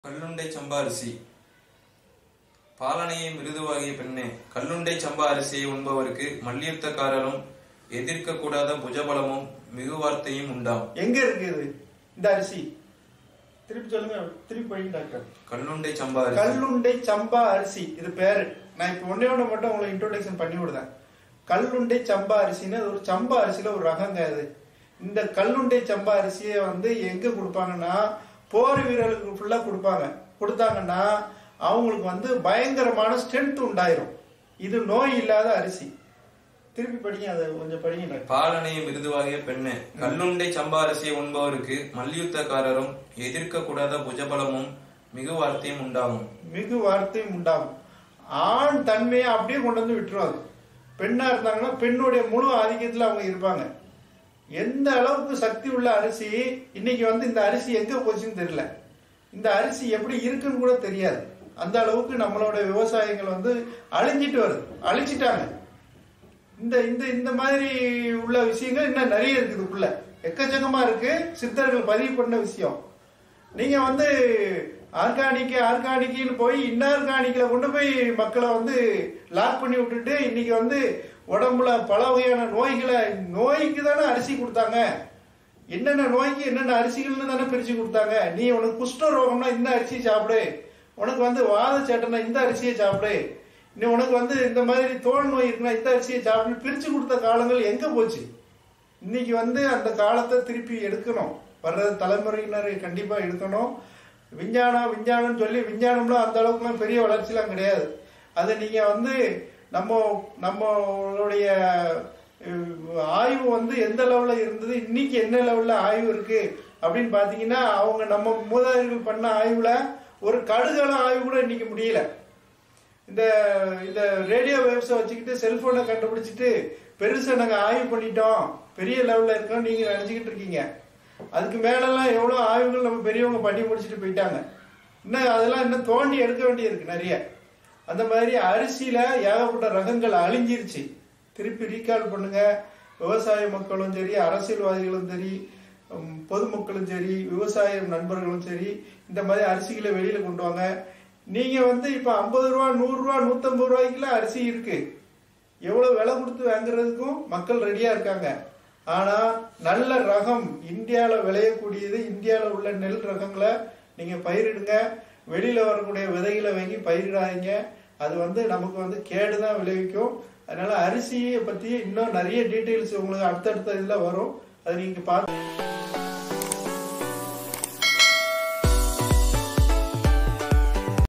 கல்லுண்டை சம்பா அரிசி பாலனையை மிருதுவாகிய பெண்ணே கல்லுண்டை சம்பா அரிசியை உண்பவருக்கு மல்யுத்தக்காரரும் எதிர்க்க கூடாத புஜபலமும் மிகுவார்த்தையும் உண்டாம் எங்க இருக்கு இது இந்த அரிசி திருப்பி சொல்லுங்க திருப்பி படிங்க டாக்டர் கல்லுண்டை சம்பா அரிசி கல்லுண்டை சம்பா அரிசி இது பேரு நான் இப்ப ஒன்னே ஒண்ணு மட்டும் உங்களுக்கு இன்ட்ரோடக்ஷன் பண்ணி விடுதேன் கல்லுண்டை சம்பா அரிசின்னு அது ஒரு சம்பா அரிசியில ஒரு ரகங்க இது இந்த கல்லுண்டை சம்பா அரிசியை வந்து எங்க கொடுப்பாங்கன்னா போர் வீரர்களுக்கு ஃபுல்லா கொடுப்பாங்க கொடுத்தாங்கன்னா அவங்களுக்கு வந்து பயங்கரமான ஸ்ட்ரென்த் உண்டாயிரும் இது நோய் இல்லாத அரிசி திருப்பி படிங்க அதை கொஞ்சம் படிங்க டாக்டர் பாலனையை மிருதுவாகிய பெண்ணே கல்லுண்டை சம்பா அரிசியை உண்பவருக்கு மல்யுத்தக்காரரும் எதிர்க்க கூடாத புஜபலமும் மிகுவார்த்தையும் உண்டாகும் மிகு வார்த்தையும் உண்டாகும் ஆண் தன்மையை அப்படியே கொண்டு வந்து விட்டுருவாங்க பெண்ணா இருந்தாங்கன்னா பெண்ணுடைய முழு ஆதிக்கத்துல அவங்க இருப்பாங்க எந்த அளவுக்கு சக்தி உள்ள அரிசி இன்னைக்கு வந்து இந்த அரிசி எங்க போச்சுன்னு தெரியல இந்த அரிசி எப்படி இருக்குன்னு கூட தெரியாது அந்த அளவுக்கு நம்மளோட விவசாயங்கள் வந்து அழிஞ்சிட்டு வருது அழிச்சிட்டாங்க இந்த இந்த இந்த மாதிரி உள்ள விஷயங்கள் இன்னும் நிறைய இருக்குது இதுக்குள்ள எக்கச்சக்கமா இருக்கு சித்தர்கள் பதிவு பண்ண விஷயம் நீங்க வந்து ஆர்கானிக் ஆர்கானிக்னு போய் இன்ஆர்கானிக்ல கொண்டு போய் மக்களை வந்து லாக் பண்ணி விட்டுட்டு இன்னைக்கு வந்து உடம்புல பல வகையான நோய்களை நோய்க்கு தானே அரிசி கொடுத்தாங்க என்னென்ன நோய்க்கு என்னென்ன அரிசிகள்னு தானே பிரிச்சு கொடுத்தாங்க நீ உனக்கு குஷ்ட ரோகம்னா இந்த அரிசியை சாப்பிடு உனக்கு வந்து வாத சேட்டனா இந்த அரிசியை சாப்பிடு நீ உனக்கு வந்து இந்த மாதிரி தோல் நோய் இருக்குன்னா இந்த அரிசியை சாப்பிடு பிரிச்சு கொடுத்த காலங்கள் எங்க போச்சு இன்னைக்கு வந்து அந்த காலத்தை திருப்பி எடுக்கணும் வர்ற தலைமுறையினர் கண்டிப்பா எடுக்கணும் விஞ்ஞானம் விஞ்ஞானம் சொல்லி விஞ்ஞானம்லாம் அந்த அளவுக்குலாம் பெரிய வளர்ச்சிலாம் கிடையாது அது நீங்க வந்து நம்ம நம்மளுடைய அஹ், ஆய்வு வந்து எந்த லெவல்ல இருந்தது இன்னைக்கு என்ன லெவல்ல ஆய்வு இருக்கு அப்படின்னு பாத்தீங்கன்னா அவங்க நம்ம மூதாதையர்கள் பண்ண ஆய்வுல ஒரு கடுகள ஆய்வு கூட இன்னைக்கு முடியல இந்த இந்த ரேடியோ வேவ்ஸை வச்சுக்கிட்டு செல்போனை கண்டுபிடிச்சிட்டு பெருசா நாங்க ஆய்வு பண்ணிட்டோம் பெரிய லெவல்ல இருக்கோம் நீங்க நினைச்சுக்கிட்டு இருக்கீங்க அதுக்கு மேலெல்லாம் எவ்வளவு ஆய்வுகள் நம்ம பெரியவங்க பண்ணி முடிச்சுட்டு போயிட்டாங்க இன்னும் அதெல்லாம் இன்னும் தோண்டி எடுக்க வேண்டியிருக்கு நிறைய அந்த மாதிரி அரிசியில ஏகப்பட்ட ரகங்கள் அழிஞ்சிருச்சு திருப்பி ரீகால் பண்ணுங்க விவசாய மக்களும் சரி அரசியல்வாதிகளும் சரி உம், பொதுமக்களும் சரி விவசாய நண்பர்களும் சரி இந்த மாதிரி அரிசிகளை வெளியில கொண்டு வாங்க நீங்க வந்து இப்ப ஐம்பது ரூபா நூறு ரூபா நூத்தம்பது ரூபாய்க்குலாம் அரிசி இருக்கு எவ்வளவு விலை கொடுத்து வாங்குறதுக்கும் மக்கள் ரெடியா இருக்காங்க ஆனா நல்ல ரகம் இந்தியால விளையக்கூடியது இந்தியால உள்ள நெல் ரகங்களை நீங்க பயிரிடுங்க வெளியில வரக்கூடிய விதைகளை வாங்கி பயிரிடாதீங்க அது வந்து நமக்கு வந்து கேடுதான் விளைவிக்கும் அதனால அரிசியை பத்தி இன்னும் நிறைய டீட்டெயில்ஸ் உங்களுக்கு அடுத்தடுத்த இதுல வரும் அது நீங்க பார்த்து